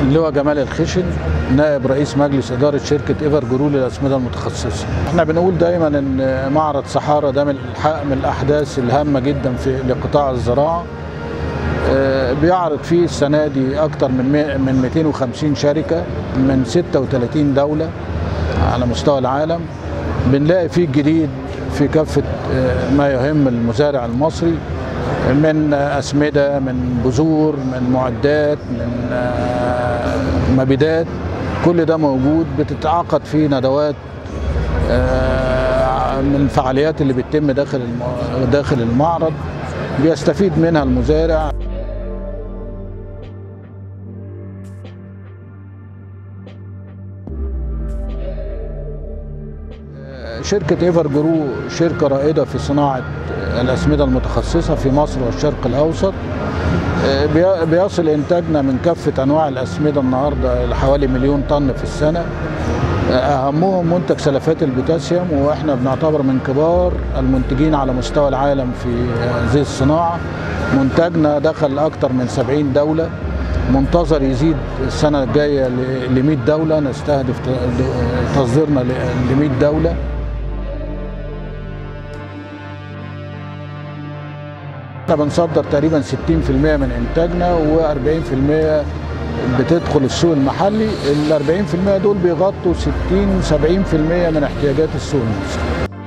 اللواء جمال الخشن نائب رئيس مجلس إدارة شركة إيفر جرو للأسمدة المتخصصة احنا بنقول دايما ان معرض صحارى ده من الح- من الأحداث الهامة جدا في لقطاع الزراعة آه، بيعرض فيه السنة دي أكتر من مي- من 250 شركة من 36 دولة على مستوى العالم بنلاقي فيه الجديد في كافة آه، ما يهم المزارع المصري من أسمدة من بذور من معدات من آه، مبيدات كل ده موجود بتتعاقد فيه ندوات آه، من الفعاليات اللي بتتم داخل الم- داخل المعرض بيستفيد منها المزارع شركة ايفر جرو شركة رائدة في صناعة الأسمدة المتخصصة في مصر والشرق الأوسط بي- بيصل إنتاجنا من كافة أنواع الأسمدة النهاردة لحوالي مليون طن في السنة أهمهم منتج سلفات البوتاسيوم وإحنا بنعتبر من كبار المنتجين على مستوى العالم في هذه الصناعة منتجنا دخل أكثر من 70 دولة منتظر يزيد السنة الجاية ل 100 دولة نستهدف ت- تصديرنا ل 100 دولة احنا بنصدر تقريبا 60% من انتاجنا و40% بتدخل السوق المحلي ال 40% دول بيغطوا 60 70% من احتياجات السوق المصري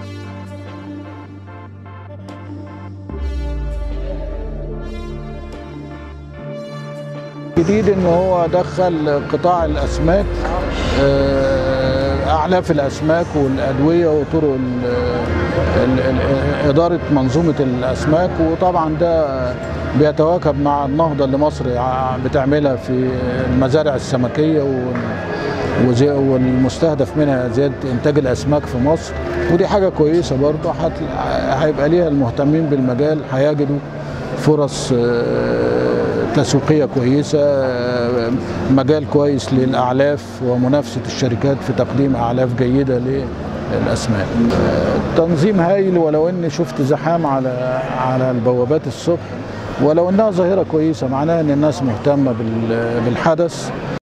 جديد ان هو دخل قطاع الاسماك آه، اعلاف الاسماك والادويه وطرق ال- ال- ال- اداره منظومه الاسماك وطبعا ده بيتواكب مع النهضه اللي مصر ع- بتعملها في المزارع السمكيه وال- وزي- والمستهدف منها زياده انتاج الاسماك في مصر ودي حاجه كويسه برضه هت- هيبقى ليها المهتمين بالمجال هيجدوا فرص آه، تسويقيه كويسه آه، مجال كويس للاعلاف ومنافسه الشركات في تقديم اعلاف جيده للاسماك آه، تنظيم هايل ولو اني شفت زحام على على البوابات الصبح ولو انها ظاهره كويسه معناها ان الناس مهتمه بال- بالحدث